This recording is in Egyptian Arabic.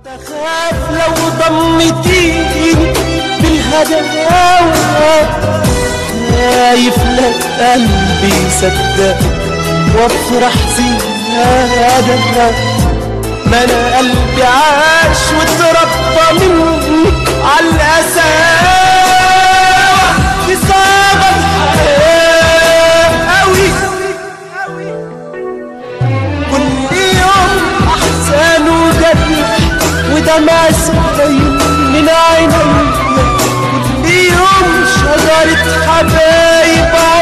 تخاف لو ضمتيني بالهداوة خايف لا قلبي يصدق وافرح زيادة ما انا قلبي عاش واتربى مني على القساوة دي صعبة الحياة أوي كل يوم أحزان وجرح ودمع سايل من عيني كل يوم شجرة حبايب